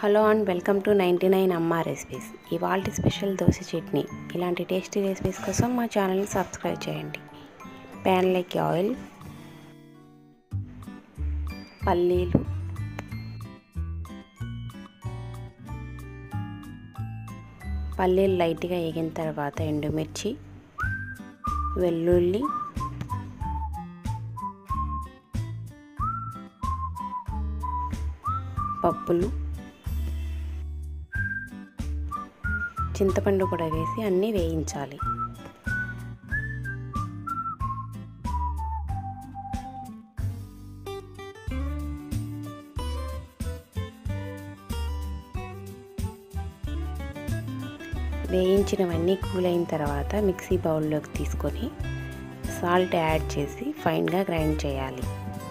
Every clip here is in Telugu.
hello and welcome to ninety nine Amma recipes ఇవాళ స్పెషల్ దోశ చట్నీ ఇలాంటి టేస్టీ రెసిపీస్ కోసం మా ఛానల్ని సబ్స్క్రైబ్ చేయండి ప్యాన్లోకి ఆయిల్ పల్లీలు పల్లీలు లైట్గా వేగిన తర్వాత ఎండుమిర్చి వెల్లుల్లి పప్పులు చింతపండు కూడా వేసి అన్నీ వేయించాలి వేయించినవన్నీ కూల్ అయిన తర్వాత మిక్సీ బౌల్లోకి తీసుకొని సాల్ట్ యాడ్ చేసి ఫైన్గా గ్రైండ్ చేయాలి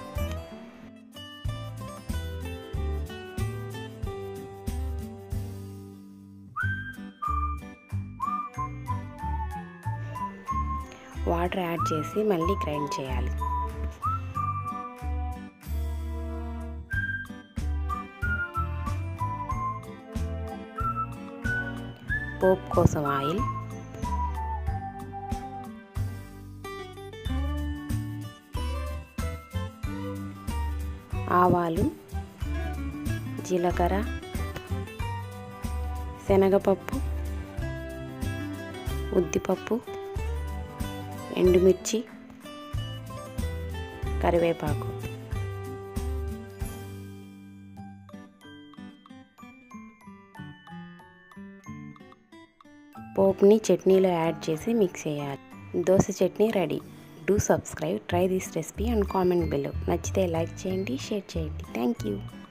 వాటర్ యాడ్ చేసి మళ్ళీ గ్రైండ్ చేయాలి పోప్ కోసం ఆయిల్ ఆవాలు జీలకర్ర శనగపప్పు ఉద్దిపప్పు ఎండుమిర్చి కరివేపాకు పోపుని చట్నీలో యాడ్ చేసి మిక్స్ చేయాలి dosa chutney ready do subscribe try this recipe and comment below నచ్చితే లైక్ చేయండి షేర్ చేయండి థ్యాంక్ యూ